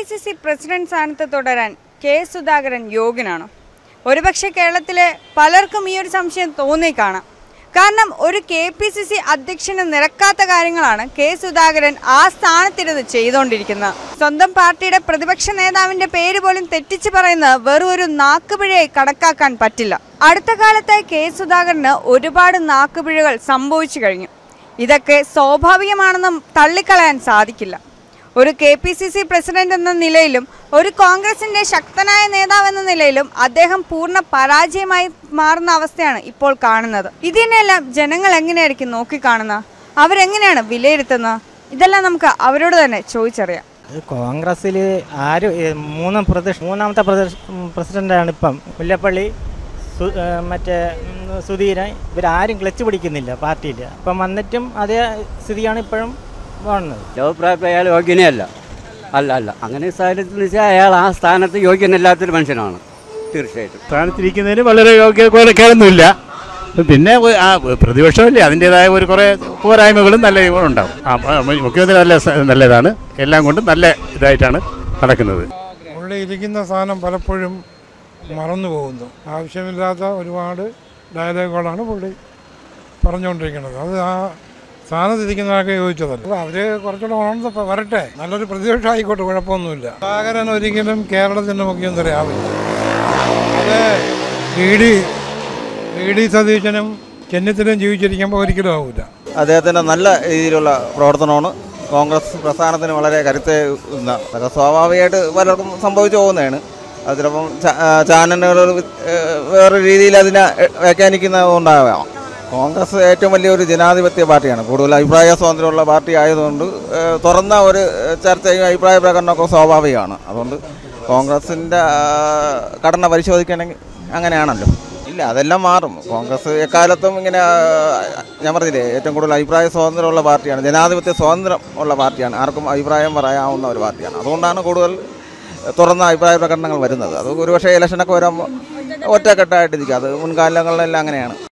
C C president സ്ഥാനത്ത് തുടരാൻ K Sudhakaran യോഗ്യനാണോ ഒരുപക്ഷെ കേരളത്തിലെ പലർക്കും ഈ ഒരു സംശയം തോന്നിക്കാണാം കാരണം ഒരു കെ പി സി സി അധ്യക്ഷന് നിരക്കാത്ത കാര്യങ്ങളാണ് കെ സുധാകരൻ ആ സ്ഥാനത്തിരുന്ന് ചെയ്തുകൊണ്ടിരിക്കുന്നത് സ്വന്തം പാർട്ടിയുടെ പ്രതിപക്ഷ നേതാവിന്റെ പേര് പോലും തെറ്റിച്ച് പറയുന്നത് വെറും ഒരു നാക്കുപിഴയായി കണക്കാക്കാൻ പറ്റില്ല അടുത്ത കാലത്തായി കെ സുധാകരന് ഒരുപാട് നാക്കുപിഴകൾ സംഭവിച്ചു കഴിഞ്ഞു ഇതൊക്കെ സ്വാഭാവികമാണെന്നും തള്ളിക്കളയാൻ സാധിക്കില്ല ഒരു K P C C president എന്ന നിലയിലും ഒരു കോൺഗ്രസിന്റെ ശക്തനായ നേതാവ് എന്ന നിലയിലും അദ്ദേഹം പൂർണ്ണ പരാജയമായി മാറുന്ന അവസ്ഥയാണ് ഇപ്പോൾ കാണുന്നത് ഇതിനെല്ലാം ജനങ്ങൾ എങ്ങനെയായിരിക്കും നോക്കിക്കാണുന്നത് അവരെങ്ങനെയാണ് വിലയിരുത്തുന്നത് ഇതെല്ലാം നമുക്ക് അവരോട് തന്നെ ചോദിച്ചറിയാം കോൺഗ്രസ്സിൽ ആര് ഏ, മൂന്നാം പ്രദേശ് മൂന്നാമത്തെ പ്രദേശ് പ്രസിഡൻ്റാണ് ഇപ്പം മുല്ലപ്പള്ളി സു- ഏ, മറ്റേ ഉം, സുധീരൻ ഇവരാരും ക്ലച്ച് പിടിക്കുന്നില്ല പാർട്ടിയിൽ ഇപ്പം വന്നിട്ടും അതേ സ്ഥിതിയാണ് ഇപ്പോഴും പോകുന്നത് അഭിപ്രായത്തിൽ അയാൾ യോഗ്യനേ അല്ല അല്ല അല്ല അങ്ങനെ സാഹചര്യത്തിൽ വെച്ചാൽ അയാൾ ആ സ്ഥാനത്ത് യോഗ്യനല്ലാത്തൊരു മനുഷ്യനാണ് തീർച്ചയായിട്ടും സ്ഥാനത്തിരിക്കുന്നതിന് വളരെ യോഗ്യതയൊന്നുമില്ല പിന്നെ ഒ- ആ പ്രതിപക്ഷമല്ലേ അതിൻ്റെതായ ഒരു കുറേ പോരായ്മകളും നല്ല ഉണ്ടാവും ആ, ആ, മുഖ്യമന്ത്രി നല്ല സ- നല്ലതാണ് എല്ലാം കൊണ്ടും നല്ല ഇതായിട്ടാണ് നടക്കുന്നത് പുള്ളി ഇരിക്കുന്ന സ്ഥാനം പലപ്പോഴും മറന്നു പോകുന്നു ആവശ്യമില്ലാത്ത ഒരുപാട് ഡയലോഗുകളാണ് പുള്ളി പറഞ്ഞുകൊണ്ടിരിക്കുന്നത് അത് ആ സ്ഥാനത്തിരിക്കുന്നതൊക്കെ ചോദിച്ചതല്ല അവർ കുറച്ചുകൂടെ ഉണർന്ന് വരട്ടെ നല്ലൊരു പ്രതിപക്ഷം ആയിക്കോട്ടെ കുഴപ്പമൊന്നുമില്ല സാഗരൻ ഒരിക്കലും കേരളത്തിൻ്റെ മുഖ്യമന്ത്രി ആവില്ല അത് ഇ ഡി ഇ ഡി സതീശനും ചെന്നിത്തലും ജീവിച്ചിരിക്കുമ്പോൾ ഒരിക്കലും ആവില്ല അദ്ദേഹത്തിൻ്റെ നല്ല രീതിയിലുള്ള പ്രവർത്തനമാണ് കോൺഗ്രസ് പ്രസ്ഥാനത്തിന് വളരെ കരുത്ത് ഇന്ന അതൊക്കെ സ്വാഭാവികമായിട്ട് പലർക്കും സംഭവിച്ചു പോകുന്നതാണ് അത് ചിലപ്പം ചാ- ആ, ചാനലുകൾ വേറെ രീതിയിൽ അതിനെ വ്യാഖ്യാനിക്കുന്നതുകൊണ്ടാവാം കോൺഗ്രസ് ഏറ്റവും വലിയൊരു ജനാധിപത്യ പാർട്ടിയാണ് കൂടുതൽ അഭിപ്രായ സ്വാതന്ത്ര്യമുള്ള പാർട്ടി ആയതുകൊണ്ട് ഏഹ്, തുറന്ന ഒരു ചർച്ചയും അഭിപ്രായ പ്രകടനമൊക്കെ സ്വാഭാവികമാണ് അതുകൊണ്ട് കോൺഗ്രസിൻ്റെ ഘടന പരിശോധിക്കുകയാണെങ്കിൽ അങ്ങനെയാണല്ലോ ഇല്ല അതെല്ലാം മാറും കോൺഗ്രസ് എക്കാലത്തും ഇങ്ങനെ ആ, ഞാൻ പറഞ്ഞില്ലേ ഏറ്റവും കൂടുതൽ അഭിപ്രായ സ്വാതന്ത്ര്യമുള്ള പാർട്ടിയാണ് ജനാധിപത്യ സ്വാതന്ത്ര്യം ഉള്ള പാർട്ടിയാണ് ആർക്കും അഭിപ്രായം പറയാവുന്ന ഒരു പാർട്ടിയാണ് അതുകൊണ്ടാണ് കൂടുതൽ തുറന്ന അഭിപ്രായ പ്രകടനങ്ങൾ വരുന്നത് അത് ഒരുപക്ഷെ ഇലക്ഷനൊക്കെ വരുമ്പോൾ ഒറ്റക്കെട്ടായിട്ട് ഇരിക്കും അത് മുൻകാലങ്ങളിലെല്ലാം അങ്ങനെയാണ്